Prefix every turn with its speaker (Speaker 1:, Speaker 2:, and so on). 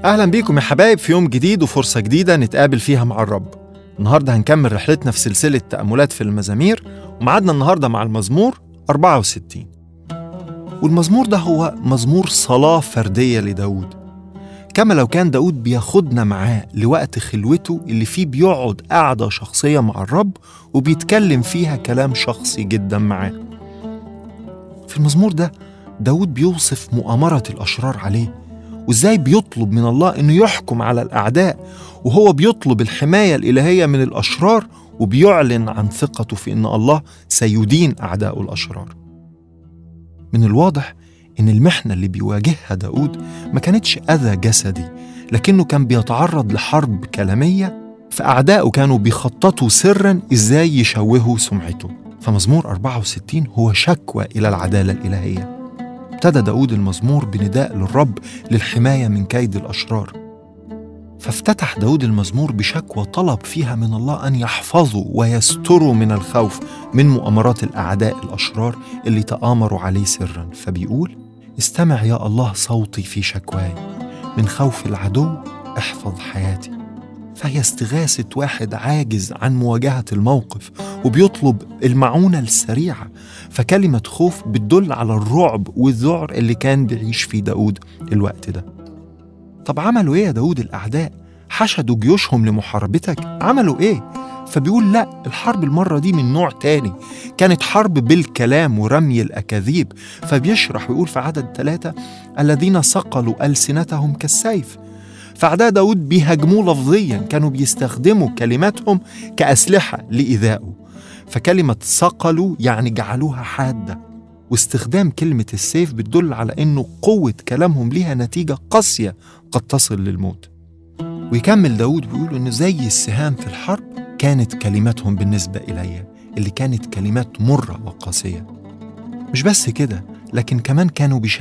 Speaker 1: أهلا بيكم يا حبايب في يوم جديد وفرصة جديدة نتقابل فيها مع الرب النهاردة هنكمل رحلتنا في سلسلة تأملات في المزامير ومعادنا النهاردة مع المزمور 64 والمزمور ده هو مزمور صلاة فردية لداود كما لو كان داود بياخدنا معاه لوقت خلوته اللي فيه بيقعد قعدة شخصية مع الرب وبيتكلم فيها كلام شخصي جدا معاه في المزمور ده داود بيوصف مؤامرة الأشرار عليه وإزاي بيطلب من الله إنه يحكم على الأعداء وهو بيطلب الحماية الإلهية من الأشرار وبيعلن عن ثقته في إن الله سيدين أعداء الأشرار من الواضح إن المحنة اللي بيواجهها داود ما كانتش أذى جسدي لكنه كان بيتعرض لحرب كلامية فأعداؤه كانوا بيخططوا سرا إزاي يشوهوا سمعته فمزمور 64 هو شكوى إلى العدالة الإلهية ابتدى داود المزمور بنداء للرب للحماية من كيد الأشرار فافتتح داود المزمور بشكوى طلب فيها من الله أن يحفظه ويستره من الخوف من مؤامرات الأعداء الأشرار اللي تآمروا عليه سرا فبيقول استمع يا الله صوتي في شكواي من خوف العدو احفظ حياتي فهي استغاثة واحد عاجز عن مواجهة الموقف وبيطلب المعونة السريعة فكلمة خوف بتدل على الرعب والذعر اللي كان بيعيش فيه داود الوقت ده طب عملوا ايه يا داود الأعداء؟ حشدوا جيوشهم لمحاربتك عملوا ايه؟ فبيقول لا الحرب المرة دي من نوع تاني كانت حرب بالكلام ورمي الأكاذيب فبيشرح ويقول في عدد ثلاثة الذين صقلوا ألسنتهم كالسيف فأعداء داود بيهاجموه لفظيا كانوا بيستخدموا كلماتهم كأسلحة لإيذائه فكلمة صقلوا يعني جعلوها حادة واستخدام كلمة السيف بتدل على إنه قوة كلامهم ليها نتيجة قاسية قد تصل للموت ويكمل داود بيقول إنه زي السهام في الحرب كانت كلماتهم بالنسبة إلي اللي كانت كلمات مرة وقاسية مش بس كده لكن كمان كانوا بيشاركوا